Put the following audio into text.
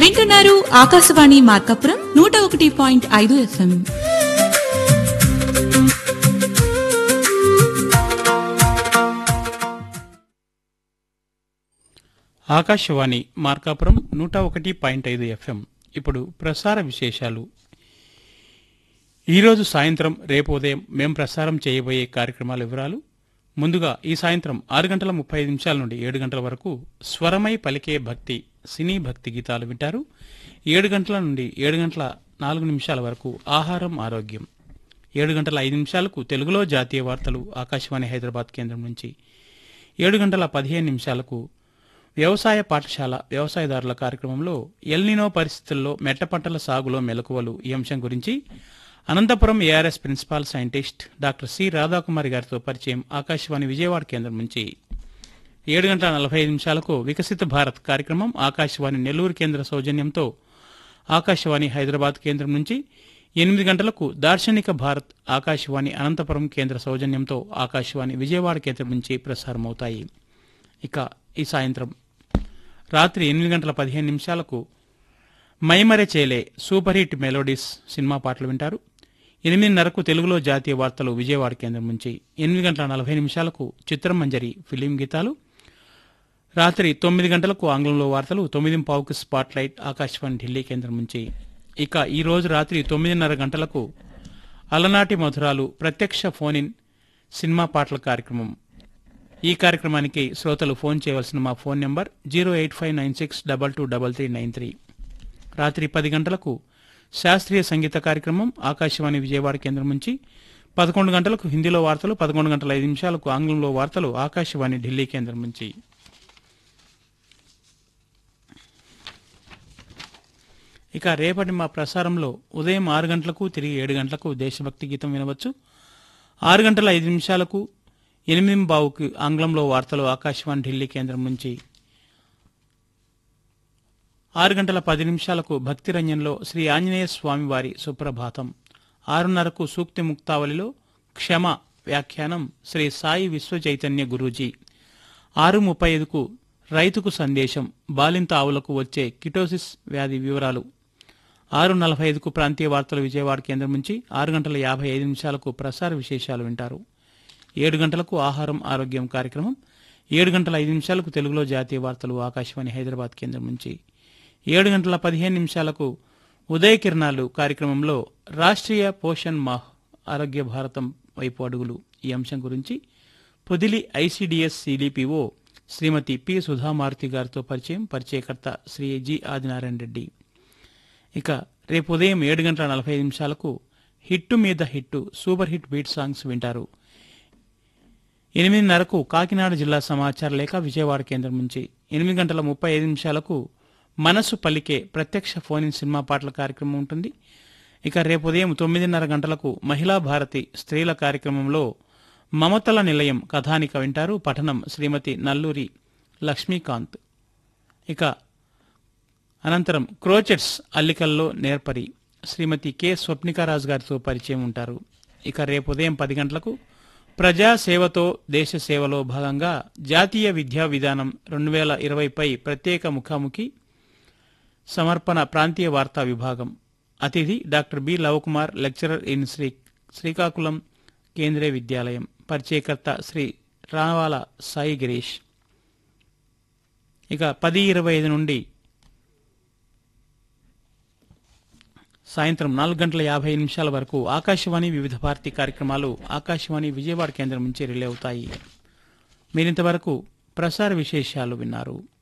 వింటున్నారు ఆకాశవాణి మార్కాపురం నూట ఒకటి పాయింట్ ఐదు ఎఫ్ఎం ఆకాశవాణి మార్కాపురం నూట ఒకటి పాయింట్ ఐదు ఎఫ్ఎం ఇప్పుడు ప్రసార విశేషాలు ఈరోజు సాయంత్రం రేపు ఉదయం మేం ప్రసారం చేయబోయే కార్యక్రమాల వివరాలు ముందుగా ఈ సాయంత్రం ఆరు గంటల ముప్పై ఐదు నిమిషాల నుండి ఏడు గంటల వరకు స్వరమై పలికే భక్తి సినీ భక్తి గీతాలు వింటారు ఏడు గంటల నుండి ఏడు గంటల నాలుగు నిమిషాల వరకు ఆహారం ఆరోగ్యం ఏడు గంటల ఐదు నిమిషాలకు తెలుగులో జాతీయ వార్తలు ఆకాశవాణి హైదరాబాద్ కేంద్రం నుంచి ఏడు గంటల పదిహేను నిమిషాలకు వ్యవసాయ పాఠశాల వ్యవసాయదారుల కార్యక్రమంలో ఎల్నినో పరిస్థితుల్లో మెట్ట పంటల సాగులో మెలకువలు ఈ అంశం గురించి Anantapuram ARS principal scientist doctor C Radhakumari గారితో పరిచయం ఆకాశవాణి విజయవాడ కేంద్రం నుంచి ఏడు గంటల నలభై ఐదు నిమిషాలకు వికసిత భారత్ కార్యక్రమం ఆకాశవాణి నెల్లూరు కేంద్ర సౌజన్యంతో ఆకాశవాణి హైదరాబాద్ కేంద్రం నుంచి ఎనిమిది గంటలకు దార్శనిక భారత్ ఆకాశవాణి అనంతపురం కేంద్ర సౌజన్యంతో ఆకాశవాణి విజయవాడ కేంద్రం నుంచి ప్రసారమవుతాయి ఇక ఈ సాయంత్రం రాత్రి ఎనిమిది గంటల పదిహేను నిమిషాలకు మైమరె చేలే సూపర్ హిట్ మెలోడీస్ సినిమా పాటలు వింటారు ఎనిమిదిన్నరకు తెలుగులో జాతీయ వార్తలు విజయవాడ కేంద్రం నుంచి ఎనిమిది గంటల నలభై నిమిషాలకు చిత్రం మంజరి ఫిలిం గీతాలు రాత్రి తొమ్మిది గంటలకు ఆంగ్లంలో వార్తలు తొమ్మిది పావుకు స్పాట్ లైట్ ఆకాశవాణి ఢిల్లీ కేంద్రం నుంచి ఇక ఈ రోజు రాత్రి తొమ్మిదిన్నర గంటలకు అలనాటి మధురాలు ప్రత్యక్ష ఫోన్ ఇన్ సినిమా పాటల కార్యక్రమం ఈ కార్యక్రమానికి శ్రోతలు ఫోన్ చేయవలసిన మా phone number zero eight five nine six double two double three nine three రాత్రి పది గంటలకు శాస్త్రీయ సంగీత కార్యక్రమం ఆకాశవాణి విజయవాడ కేంద్రం నుంచి పదకొండు గంటలకు హిందీలో వార్తలు పదకొండు గంటల ఐదు నిమిషాలకు ఆంగ్లంలో వార్తలు ఆకాశవాణి ఢిల్లీ కేంద్రం నుంచి ఇక రేపటి మా ప్రసారంలో ఉదయం ఆరు గంటలకు తిరిగి ఏడు గంటలకు దేశభక్తి గీతం వినవచ్చు ఆరు గంటల ఐదు నిమిషాలకు ఎనిమిది బావుకి ఆంగ్లంలో వార్తలు ఆకాశవాణి ఢిల్లీ కేంద్రం నుంచి ఆరు గంటల పది నిమిషాలకు భక్తి రంజన్లో శ్రీ ఆంజనేయ స్వామి వారి సుప్రభాతం ఆరున్నరకు సూక్తి ముక్తావళిలో క్షమ వ్యాఖ్యానం శ్రీ సాయి విశ్వ చైతన్య గురూజీ ఆరు ముప్పై ఐదుకు రైతుకు సందేశం బాలింత ఆవులకు వచ్చే కిటోసిస్ వ్యాధి వివరాలు ఆరు నలభై ఐదుకు ప్రాంతీయ వార్తలు విజయవాడ కేంద్రం నుంచి ఆరు గంటల యాభై ఐదు నిమిషాలకు ప్రసార విశేషాలు వింటారు ఏడు గంటలకు ఆహారం ఆరోగ్యం కార్యక్రమం ఏడు గంటల ఐదు నిమిషాలకు తెలుగులో జాతీయ వార్తలు ఆకాశవాణి హైదరాబాద్ కేంద్రం నుంచి ఏడు గంటల పదిహేను నిమిషాలకు ఉదయ కిరణాలు కార్యక్రమంలో రాష్ట్రీయ పోషణ్ మాహ్ ఆరోగ్య భారతం వైపు అడుగులు ఈ అంశం గురించి Podili ICDS CDPO Srimathi P Sudhamaruthi గారితో పరిచయం పరిచయకర్త శ్రీ జి ఆదినారాయణ రెడ్డి ఇక రేపు ఉదయం ఏడు గంటల నలభై ఐదు నిమిషాలకు హిట్టు మీద hit super hit beat songs వింటారు ఎనిమిదిన్నరకు కాకినాడ జిల్లా సమాచార లేఖ విజయవాడ కేంద్రం నుంచి ఎనిమిది గంటల ముప్పై ఐదు నిమిషాలకు మనసు పలికే ప్రత్యక్ష ఫోన్ ఇన్ సినిమా పాటల కార్యక్రమం ఉంటుంది ఇక రేపు ఉదయం తొమ్మిదిన్నర గంటలకు మహిళా భారతి స్త్రీల కార్యక్రమంలో మమతల నిలయం కథానిక వింటారు పఠనం శ్రీమతి నల్లూరి లక్ష్మీకాంత్ ఇక అనంతరం క్రోచెట్స్ అల్లికల్లో నేర్పరి శ్రీమతి కె స్వప్నికారాజు గారితో పరిచయం ఉంటారు ఇక రేపు ఉదయం పది గంటలకు ప్రజా సేవతో దేశ సేవలో భాగంగా జాతీయ విద్యా విధానం రెండు వేల ఇరవైపై ప్రత్యేక ముఖాముఖి సమర్పణ ప్రాంతీయ వార్తా విభాగం అతిథి doctor B Lavakumar lecturer in Sri Srikakulam Kendriya Vidyalayam పరిచయకర్త శ్రీ రావాల సాయి గిరీష్ ఇక పది ఇరవై ఐదు నుండి సాయంత్రం నాలుగు గంటల యాభై నిమిషాల వరకు ఆకాశవాణి వివిధ భారతి కార్యక్రమాలు ఆకాశవాణి విజయవాడ కేంద్రం నుంచి రిలే అవుతాయి మీరింతవరకు ప్రసార విశేషాలు విన్నారు